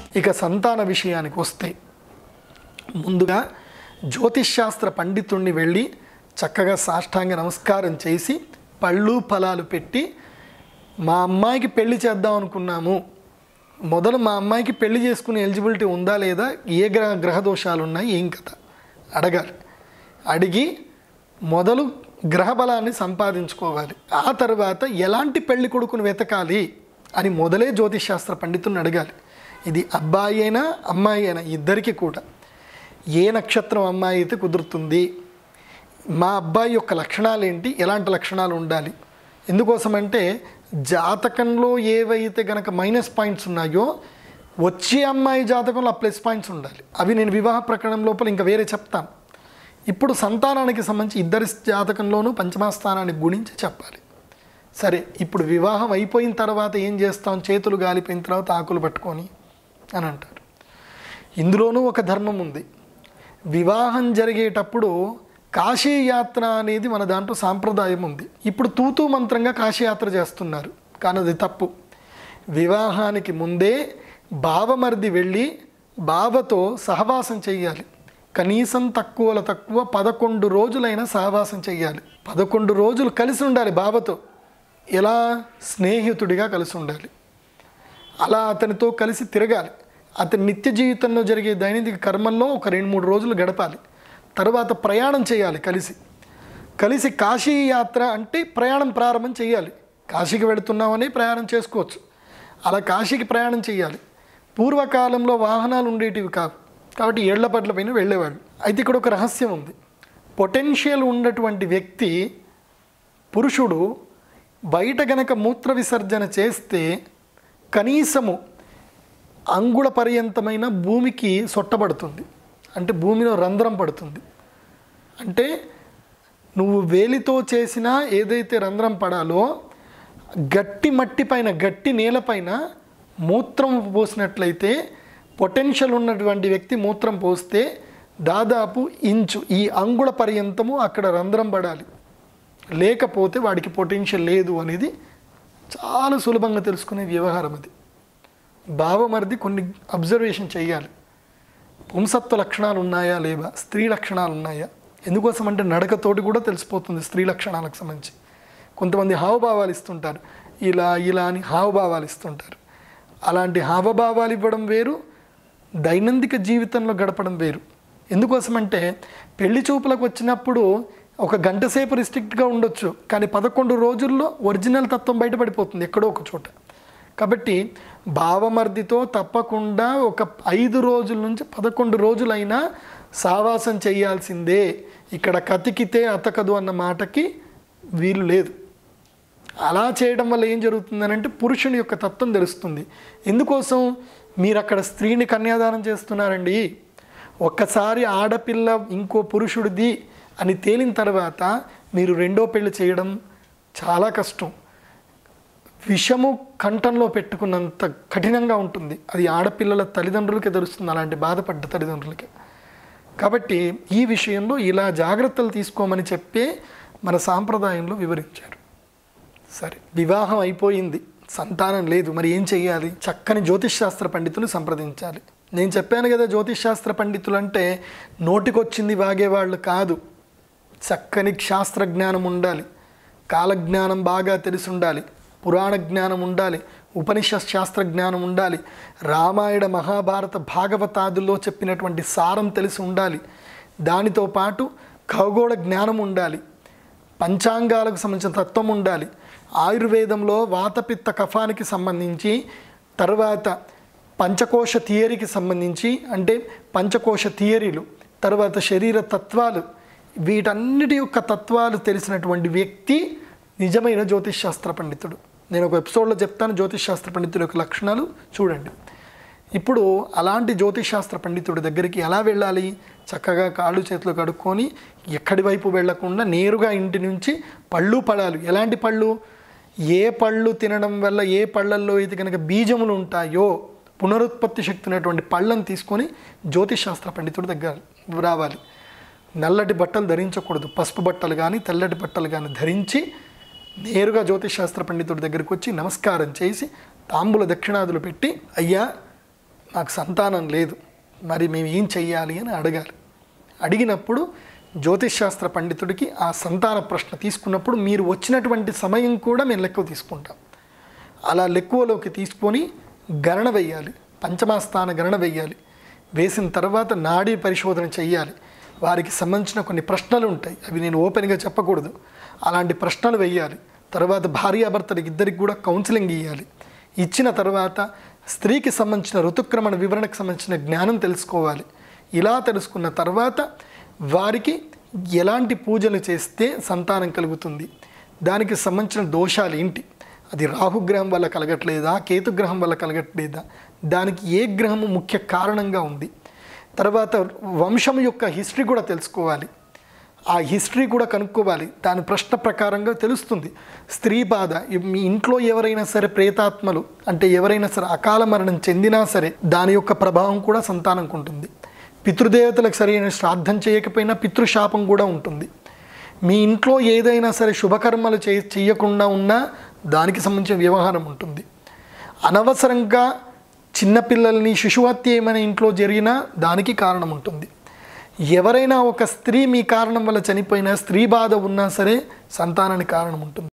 ఇక సంతాన విషయానికి వస్తే ముందుగా జ్యోతిష్శాస్త్ర పండితుణ్ణి వెళ్ళి చక్కగా సాష్టాంగ నమస్కారం చేసి పళ్ళు ఫలాలు పెట్టి మా అమ్మాయికి పెళ్లి చేద్దాం అనుకున్నాము మొదలు మా అమ్మాయికి పెళ్లి చేసుకునే ఎలిజిబిలిటీ ఉందా లేదా ఏ గ్రహ గ్రహ దోషాలు ఉన్నాయి ఏం కథ అడగాలి అడిగి మొదలు గ్రహ బలాన్ని సంపాదించుకోవాలి ఆ తర్వాత ఎలాంటి పెళ్లి కొడుకును వెతకాలి అని మొదలే జ్యోతిష్శాస్త్ర పండితుని అడగాలి ఇది అబ్బాయి అయినా అమ్మాయి అయినా ఇద్దరికి కూడా ఏ నక్షత్రం అమ్మాయి అయితే కుదురుతుంది మా అబ్బాయి యొక్క లక్షణాలు ఏంటి ఎలాంటి లక్షణాలు ఉండాలి ఎందుకోసమంటే జాతకంలో ఏవైతే గనక మైనస్ పాయింట్స్ ఉన్నాయో వచ్చే అమ్మాయి జాతకంలో ఆ ప్లస్ పాయింట్స్ ఉండాలి అవి నేను వివాహ ప్రకటన లోపల ఇంకా వేరే చెప్తాను ఇప్పుడు సంతానానికి సంబంధించి ఇద్దరి జాతకంలోనూ పంచమస్థానాన్ని గుణించి చెప్పాలి సరే ఇప్పుడు వివాహం అయిపోయిన తర్వాత ఏం చేస్తాం చేతులు గాలిపోయిన తర్వాత ఆకులు పట్టుకొని అని అంటారు ఇందులోనూ ఒక ధర్మం ఉంది వివాహం జరిగేటప్పుడు కాశీయాత్ర అనేది మన దాంట్లో సాంప్రదాయం ఉంది ఇప్పుడు తూతూ మంత్రంగా కాశీయాత్ర చేస్తున్నారు కానీ అది తప్పు వివాహానికి ముందే బావమరిది వెళ్ళి బావతో సహవాసం చెయ్యాలి కనీసం తక్కువల తక్కువ పదకొండు రోజులైనా సహవాసం చెయ్యాలి పదకొండు రోజులు కలిసి ఉండాలి బావతో ఎలా స్నేహితుడిగా కలిసి ఉండాలి అలా అతనితో కలిసి తిరగాలి అతని నిత్య జీవితంలో జరిగే దైనందిక కర్మల్లో ఒక రెండు మూడు రోజులు గడపాలి తర్వాత ప్రయాణం చేయాలి కలిసి కలిసి కాశీ యాత్ర అంటే ప్రయాణం ప్రారంభం చేయాలి కాశీకి వెళుతున్నామని ప్రయాణం చేసుకోవచ్చు అలా కాశీకి ప్రయాణం చేయాలి పూర్వకాలంలో వాహనాలు ఉండేటివి కావు కాబట్టి ఏళ్ల పట్ల పైన వెళ్ళేవాళ్ళు అయితే ఇక్కడ ఒక రహస్యం ఉంది పొటెన్షియల్ ఉన్నటువంటి వ్యక్తి పురుషుడు బయట గనక మూత్ర విసర్జన చేస్తే కనీసము అంగుళ పర్యంతమైన భూమికి సొట్టబడుతుంది అంటే భూమిలో రంధ్రం పడుతుంది అంటే నువ్వు వేలితో చేసిన ఏదైతే రంధ్రం పడాలో గట్టి మట్టి పైన గట్టి నేలపైన మూత్రం పోసినట్లయితే పొటెన్షియల్ ఉన్నటువంటి వ్యక్తి మూత్రం పోస్తే దాదాపు ఇంచు ఈ అంగుళ పర్యంతము అక్కడ రంధ్రం పడాలి లేకపోతే వాడికి పొటెన్షియల్ లేదు అనేది చాలా సులభంగా తెలుసుకునే వ్యవహారం అది భావమరిది కొన్ని అబ్జర్వేషన్ చేయాలి పుంసత్వ లక్షణాలు ఉన్నాయా లేవా స్త్రీ లక్షణాలు ఉన్నాయా ఎందుకోసం అంటే నడకతోటి కూడా తెలిసిపోతుంది స్త్రీ లక్షణాలకు సంబంధించి కొంతమంది హావభావాలు ఇస్తుంటారు ఇలా ఇలా అని హావభావాలు ఇస్తుంటారు అలాంటి హావభావాలు ఇవ్వడం వేరు దైనందిక జీవితంలో గడపడం వేరు ఎందుకోసమంటే పెళ్లి చూపులకు వచ్చినప్పుడు ఒక గంట సేపు రిస్ట్రిక్ట్గా ఉండొచ్చు కానీ పదకొండు రోజుల్లో ఒరిజినల్ తత్వం బయటపడిపోతుంది ఎక్కడో ఒక చోట కాబట్టి భావమర్దితో తప్పకుండా ఒక ఐదు రోజుల నుంచి పదకొండు రోజులైనా సావాసం చేయాల్సిందే ఇక్కడ కతికితే అతకదు అన్న మాటకి వీలు లేదు అలా చేయడం వల్ల ఏం జరుగుతుందనంటే పురుషుని యొక్క తత్వం తెలుస్తుంది ఎందుకోసం మీరు అక్కడ స్త్రీని కన్యాదానం చేస్తున్నారండి ఒక్కసారి ఆడపిల్ల ఇంకో పురుషుడిది అని తేలిన తర్వాత మీరు రెండో పెళ్లి చేయడం చాలా కష్టం విషము కంఠంలో పెట్టుకున్నంత కఠినంగా ఉంటుంది అది ఆడపిల్లల తల్లిదండ్రులకే తెలుస్తుంది అలాంటి బాధపడ్డ తల్లిదండ్రులకి కాబట్టి ఈ విషయంలో ఇలా జాగ్రత్తలు తీసుకోమని చెప్పే మన సాంప్రదాయంలో వివరించారు సరే వివాహం అయిపోయింది సంతానం లేదు మరి ఏం చెయ్యాలి చక్కని జ్యోతిష్ శాస్త్ర పండితులు సంప్రదించాలి నేను చెప్పాను కదా జ్యోతిష్ శాస్త్ర పండితులు అంటే నోటికొచ్చింది వాగేవాళ్ళు కాదు చక్కని శాస్త్ర జ్ఞానం ఉండాలి కాలజ్ఞానం బాగా తెలిసి ఉండాలి పురాణ జ్ఞానం ఉండాలి ఉపనిషత్ శాస్త్ర జ్ఞానం ఉండాలి రామాయణ మహాభారత భాగవతాదుల్లో చెప్పినటువంటి సారం తెలిసి ఉండాలి దానితో పాటు ఖగోళ జ్ఞానం ఉండాలి పంచాంగాలకు సంబంధించిన తత్వం ఉండాలి ఆయుర్వేదంలో వాతపిత్త కఫానికి సంబంధించి తర్వాత పంచకోశ థియరీకి సంబంధించి అంటే పంచకోశ థియరీలు తర్వాత శరీర తత్వాలు వీటన్నిటి యొక్క తత్వాలు తెలిసినటువంటి వ్యక్తి నిజమైన జ్యోతిష్ శాస్త్ర పండితుడు నేను ఒక ఎపిసోడ్లో చెప్తాను జ్యోతిష్ శాస్త్ర పండితుడి యొక్క లక్షణాలు చూడండి ఇప్పుడు అలాంటి జ్యోతిష్ శాస్త్ర పండితుడి దగ్గరికి ఎలా వెళ్ళాలి చక్కగా కాళ్ళు చేతులు కడుక్కొని ఎక్కడి వైపు వెళ్లకుండా నేరుగా ఇంటి నుంచి పళ్ళు పడాలి ఎలాంటి పళ్ళు ఏ పళ్ళు తినడం వల్ల ఏ పళ్ళల్లో అయితే కనుక బీజములు ఉంటాయో పునరుత్పత్తి శక్తి ఉన్నటువంటి పళ్ళను తీసుకొని జ్యోతిష్ శాస్త్ర పండితుడి దగ్గర రావాలి నల్లటి బట్టలు ధరించకూడదు పసుపు బట్టలు కానీ తెల్లటి బట్టలు కానీ ధరించి నేరుగా జ్యోతిష్ శాస్త్ర పండితుడి దగ్గరికి వచ్చి నమస్కారం చేసి తాంబూల దక్షిణాదులు పెట్టి అయ్యా నాకు సంతానం లేదు మరి మేము ఏం చెయ్యాలి అని అడగాలి అడిగినప్పుడు జ్యోతిష్ శాస్త్ర పండితుడికి ఆ సంతాన ప్రశ్న తీసుకున్నప్పుడు మీరు వచ్చినటువంటి సమయం కూడా మేము లెక్క తీసుకుంటాం అలా లెక్కువలోకి తీసుకొని గణన వెయ్యాలి పంచమాస్థాన గణన వెయ్యాలి వేసిన తర్వాత నాడీ పరిశోధన చెయ్యాలి వారికి సంబంధించిన కొన్ని ప్రశ్నలు ఉంటాయి అవి నేను ఓపెన్గా చెప్పకూడదు అలాంటి ప్రశ్నలు వెయ్యాలి తర్వాత భార్యాభర్తలకు ఇద్దరికి కూడా కౌన్సిలింగ్ ఇవ్వాలి ఇచ్చిన తర్వాత స్త్రీకి సంబంధించిన ఋతుక్రమణ వివరణకు సంబంధించిన జ్ఞానం తెలుసుకోవాలి ఇలా తెలుసుకున్న తర్వాత వారికి ఎలాంటి పూజలు చేస్తే సంతానం కలుగుతుంది దానికి సంబంధించిన దోషాలు ఏంటి అది రాహుగ్రహం వల్ల కలగట్లేదా కేతుగ్రహం వల్ల కలగట్లేదా దానికి ఏ గ్రహము ముఖ్య కారణంగా ఉంది తర్వాత వంశం యొక్క హిస్టరీ కూడా తెలుసుకోవాలి ఆ హిస్టరీ కూడా కనుక్కోవాలి దాని ప్రశ్న ప్రకారంగా తెలుస్తుంది స్త్రీ బాధ ఇ- మీ ఇంట్లో ఎవరైనా సరే ప్రేతాత్మలు అంటే ఎవరైనా సరే అకాల మరణం చెందినా సరే దాని యొక్క ప్రభావం కూడా సంతానంకు ఉంటుంది పితృదేవతలకు సరైన శ్రాద్ధం చేయకపోయినా పితృశాపం కూడా ఉంటుంది మీ ఇంట్లో ఏదైనా సరే శుభకర్మలు చే చేయకుండా ఉన్నా దానికి సంబంధించిన వ్యవహారం ఉంటుంది అనవసరంగా చిన్నపిల్లల్ని శిశుహత్య ఏమైనా ఇంట్లో జరిగినా దానికి కారణం ఉంటుంది ఎవరైనా ఒక స్త్రీ మీ కారణం వల్ల చనిపోయినా స్త్రీ బాధ ఉన్నా సరే సంతానానికి కారణం ఉంటుంది